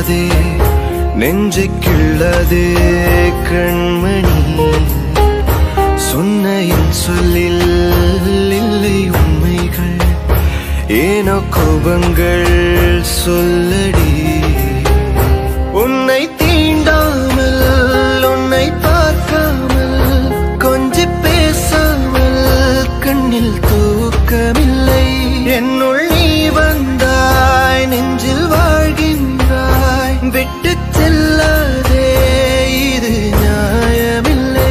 கிள்ளதே நெஞ்சை கிள்ளதே கண்மணி சொன்ன என் சொல்லில் இல்லை உண்மைகள் ஏனோ கோபங்கள் சொல்லடி உன்னை தீண்டாமல் உன்னை பார்க்காமல் கொஞ்சி பேசாமல் கண்ணில் தூக்கமில்லை என்னுள் நீ வந்தாய் நெஞ்சில் வாழ்கின்றாய் விட்டு செல்லாதே இது நியாயமில்லை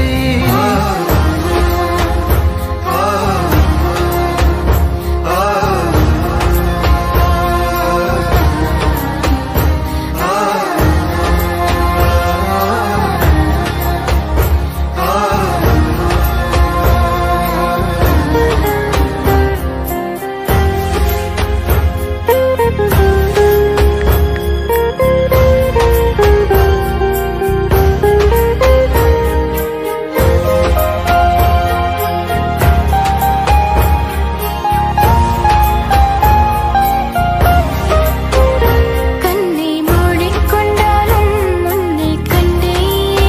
கண்ணை மூடிக்கொண்டாலும் உன்னை கண்டே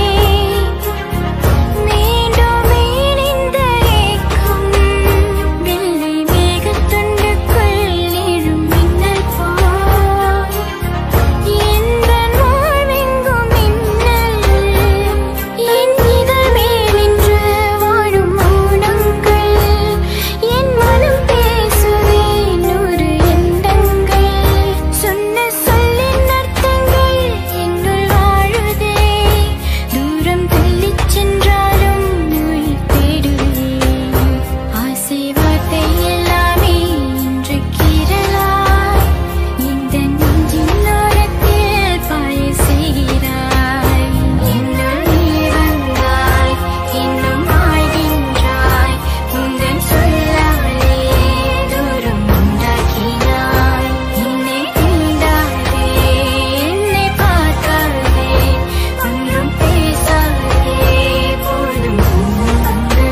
மீண்டும் இந்த ஏக்கம் வெள்ளை மேகத்துண்டுக்குள் எழும் மின்னல் போல் எந்த வாழ்வெங்கும் மின்னல் என் இதழ் மேல் நின்று வாழும் மௌனங்கள் என் மனம் பேசுவே நூறு எண்ணங்கள் சொன்ன சொல்லின் அர்த்தங்கள் என்னுள் வாழுதே தூரம் தள்ளிச் சென்றாலும் உயிர் தேடுதே ஆசை வார்த்தை எல்லாமே இன்று கீறலாய் இந்த நெஞ்சின் ஓரத்தில் பாய செய்கிறாய் என்னுள் நீ வந்தாய் இன்னும் வாழ்கின்றாய் உந்தன் சொல்லாலே தூரம் உண்டாக்கினாய் என்னை தீண்டாதே என்னை பார்க்காதே ஒன்றும் பேசாதே போதும் துன்பங்கள்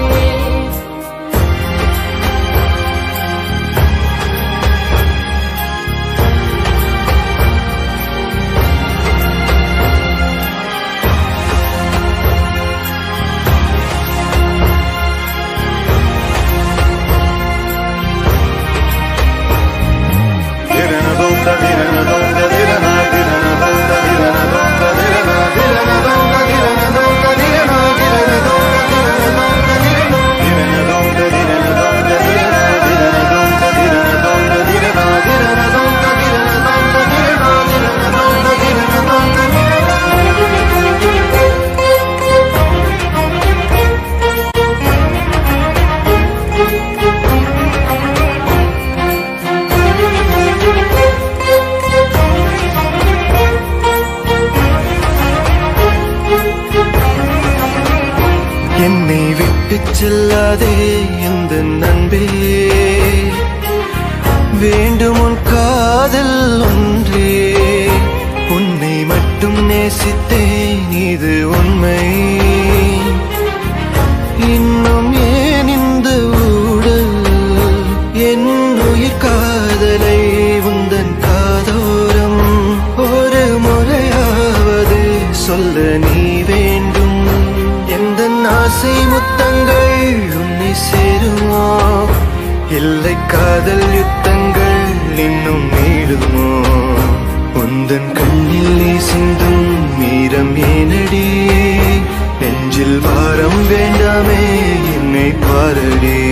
என்னை விட்டு செல்லாதே எந்த நண்பே வேண்டும் உன் காதல் ஒன்றே உன்னை மட்டும் நேசித்தேன் இது உண்மை இன்னும் ஏன் இந்த ஊடல் என் உயிர் காதலை உந்தன் காதோரம் ஒரு முறையாவது சொல்ல நீ வேண்டும் எந்த ஆசை முத்தங்கள் உன்னை சேருமோ இல்லை காதல் யுத்தங்கள் இன்னும் நீடுமோ உந்தன் கண்ணில் நீ சிந்தும் மீரம் ஏனடி நெஞ்சில் பாரம் வேண்டாமே என்னை பாரடி